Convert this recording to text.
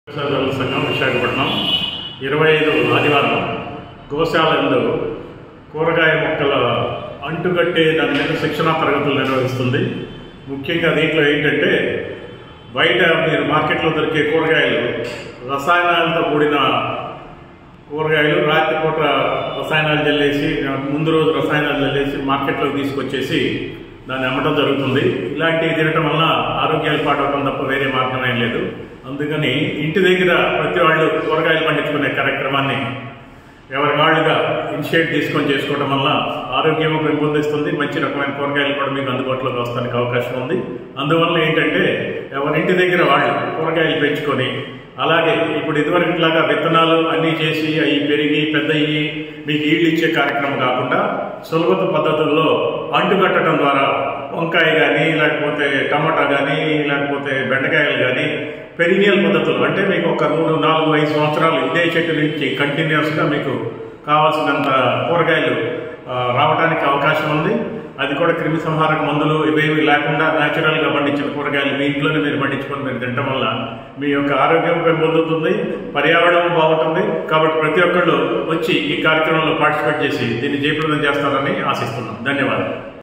వ్యవసాయదారుల సంఘం విశాఖపట్నం ఇరవై ఐదు ఆదివారం గోశాల యందు కూరగాయ మొక్కల అంటుకట్టే దాని మీద శిక్షణా తరగతులు నిర్వహిస్తుంది ముఖ్యంగా దీంట్లో ఏంటంటే బయట మీరు మార్కెట్లో దొరికే కూరగాయలు రసాయనాలతో కూడిన కూరగాయలు రాత్రిపూట రసాయనాలు జల్లేసి ముందు రోజు రసాయనాలు జల్లేసి మార్కెట్లోకి తీసుకొచ్చేసి దాన్ని అమ్మటం జరుగుతుంది ఇలాంటివి తినటం వలన ఆరోగ్యాలు పాడవడం తప్ప వేరే మార్గం ఏం లేదు అందుకని ఇంటి దగ్గర ప్రతి వాళ్ళు కూరగాయలు పండించుకునే కార్యక్రమాన్ని ఎవరి వాళ్ళుగా ఇనిషియేట్ తీసుకొని చేసుకోవడం వల్ల ఆరోగ్యం పెంపొందిస్తుంది మంచి రకమైన కూరగాయలు కూడా మీకు అందుబాటులోకి వస్తానికి అవకాశం ఉంది అందువల్ల ఏంటంటే ఎవరింటి దగ్గర వాళ్ళు కూరగాయలు పెంచుకొని అలాగే ఇప్పుడు ఇదివరకులాగా విత్తనాలు అన్నీ చేసి అవి పెరిగి పెద్దయి మీకు ఈళ్ళు ఇచ్చే కార్యక్రమం కాకుండా సులభత పద్ధతుల్లో అంటుకట్టడం ద్వారా వంకాయ కానీ లేకపోతే టమాటా కానీ లేకపోతే బెండకాయలు కానీ పెరినియల్ పద్ధతులు అంటే మీకు ఒక మూడు నాలుగు ఐదు సంవత్సరాలు ఇదే చెట్టు నుంచి కంటిన్యూస్గా మీకు కావాల్సినంత కూరగాయలు ఆ, రావడానికి అవకాశం ఉంది అది కూడా క్రిమి సంహారక మందులు ఇవేవి లేకుండా న్యాచురల్గా పండించిన కూరగాయలు మీ ఇంట్లోనే మీరు పండించుకొని మీరు తినడం వల్ల మీ యొక్క ఆరోగ్యం పెంపొందుతుంది పర్యావరణం బాగుంటుంది కాబట్టి ప్రతి ఒక్కళ్ళు వచ్చి ఈ కార్యక్రమంలో పార్టిసిపేట్ చేసి దీన్ని జయప్రదం చేస్తారని ఆశిస్తున్నాం ధన్యవాదాలు